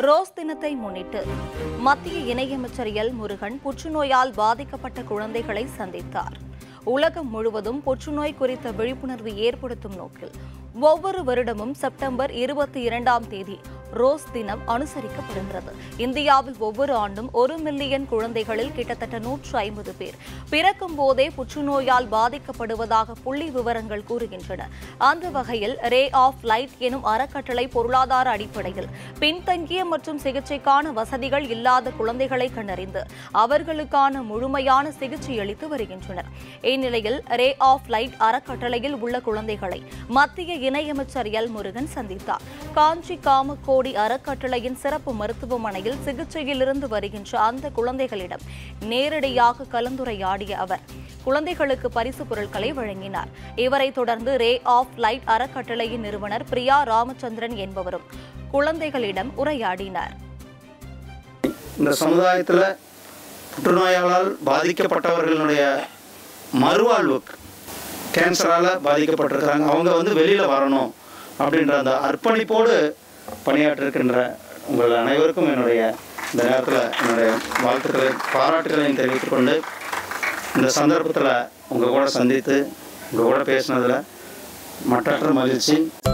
rose தினத்தை முன்னிட்டு மத்திய இணையமைச்சர் எல் முருகன் புற்றுநோயால் பாதிக்கப்பட்ட குழந்தைகளை சந்தித்தார் உலகம் முழுவதும் புற்றுநோய் குறித்த விழிப்புணர்வு ஏற்படுத்தும் நோக்கில் ஒவ்வொரு வருடமும் செப்டம்பர் இருபத்தி இரண்டாம் தேதி ரோஸ் தினம் அனுசரிக்கப்படுகிறது இந்தியாவில் ஒவ்வொரு ஆண்டும் ஒரு மில்லியன் குழந்தைகளில் கிட்டத்தட்ட நூற்று ஐம்பது பேர் பிறக்கும் போதே புற்றுநோயால் பாதிக்கப்படுவதாக புள்ளி விவரங்கள் கூறுகின்றன அந்த வகையில் ரே ஆஃப் லைட் எனும் அறக்கட்டளை பொருளாதார அடிப்படையில் பின்தங்கிய மற்றும் சிகிச்சைக்கான வசதிகள் இல்லாத குழந்தைகளை கண்டறிந்து அவர்களுக்கான முழுமையான சிகிச்சை அளித்து வருகின்றனர் இந்நிலையில் ரே ஆஃப் லைட் அறக்கட்டளையில் உள்ள குழந்தைகளை மத்திய இணையமைச்சர் எல் முருகன் சந்தித்தார் காஞ்சி காமக்கோடி அறக்கட்டளையின் சிறப்பு மருத்துவமனையில் சிகிச்சையிலிருந்து வருகின்ற அந்த குழந்தைகளிடம் நேரடியாக கலந்துரையாடிய அவர் குழந்தைகளுக்கு பரிசு பொருட்களை வழங்கினார் இவரை தொடர்ந்து ரே ஆஃப் லைட் அறக்கட்டளையின் நிறுவனர் பிரியா ராமச்சந்திரன் என்பவரும் குழந்தைகளிடம் உரையாடினார் இந்த சமுதாயத்தில் புற்றுநோயால் பாதிக்கப்பட்டவர்களுடைய மறுவாழ்வுக்கு கேன்சரால் பாதிக்கப்பட்டிருக்காங்க அவங்க வந்து வெளியில் வரணும் அப்படின்ற அந்த அர்ப்பணிப்போடு பணியாற்றிருக்கின்ற உங்கள் அனைவருக்கும் என்னுடைய இந்த நேரத்தில் என்னுடைய வாழ்த்துக்களை பாராட்டுகளையும் தெரிவித்துக் கொண்டு இந்த சந்தர்ப்பத்தில் உங்கள் கூட சந்தித்து உங்கள் கூட பேசினதில் மற்றற்ற மகிழ்ச்சி